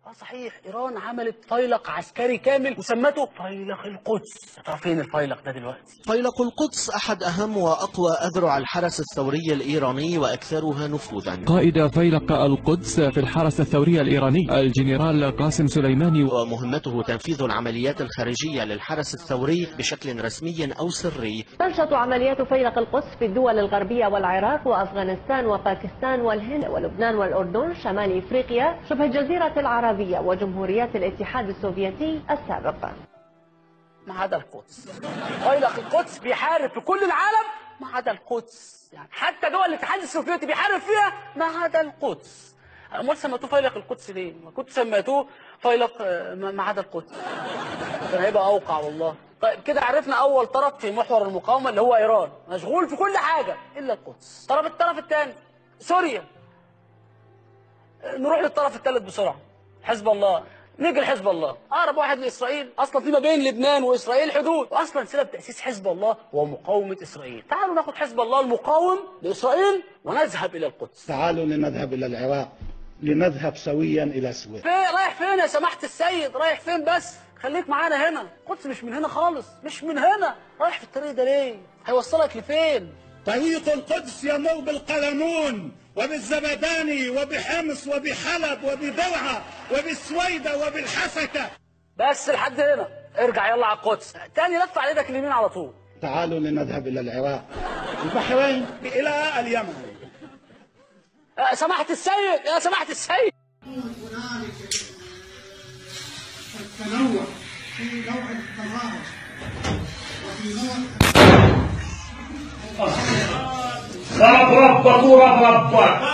اه صحيح ايران عملت فيلق عسكري كامل وسمته فيلق القدس يا ترى فين الفيلق ده دلوقتي فيلق القدس أحد أهم وأقوى أذرع الحرس الثوري الإيراني وأكثرها نفوذا قائد فيلق القدس في الحرس الثوري الإيراني الجنرال قاسم سليماني ومهمته تنفيذ العمليات الخارجية للحرس الثوري بشكل رسمي أو سري تنشط عمليات فيلق القدس في الدول الغربية والعراق وأفغانستان وباكستان والهند ولبنان والأردن شمال إفريقيا شبه الجزيرة العربية وجمهوريات الاتحاد السوفيتي السابق ما عدا القدس فيلق القدس بيحارب في كل العالم ما عدا القدس يعني حتى دول الاتحاد السوفيتي بيحارب فيها ما عدا القدس امال سميتوه فيلق القدس ليه؟ ما كنت سميتوه فيلق آه، ما ما عدا القدس كان هيبقى اوقع والله طيب كده عرفنا اول طرف في محور المقاومه اللي هو ايران مشغول في كل حاجه الا القدس طرف الطرف الثاني سوريا آه، نروح للطرف الثالث بسرعه حزب الله نيجي لحزب الله اقرب واحد لاسرائيل اصلا في ما بين لبنان واسرائيل حدود واصلا سبب تاسيس حزب الله هو مقاومه اسرائيل تعالوا ناخد حزب الله المقاوم لاسرائيل ونذهب الى القدس تعالوا لنذهب إلى العراق لنذهب سويا إلى سويس فين رايح فين يا سماحه السيد رايح فين بس خليك معانا هنا القدس مش من هنا خالص مش من هنا رايح في الطريق ده ليه هيوصلك لفين طريق القدس يمر بالقلمون وبالزبداني وبحمص وبحلب وبدرعا وبالسويدة وبالحسكة بس لحد هنا ارجع يلا على القدس تاني لف على ايدك اليمين على طول تعالوا لنذهب إلى العراق البحرين إلى اليمن يا سماحه السيد يا سماحه السيد التنوع في نوع التظاهر وفي نوع رب ربك ورب ربك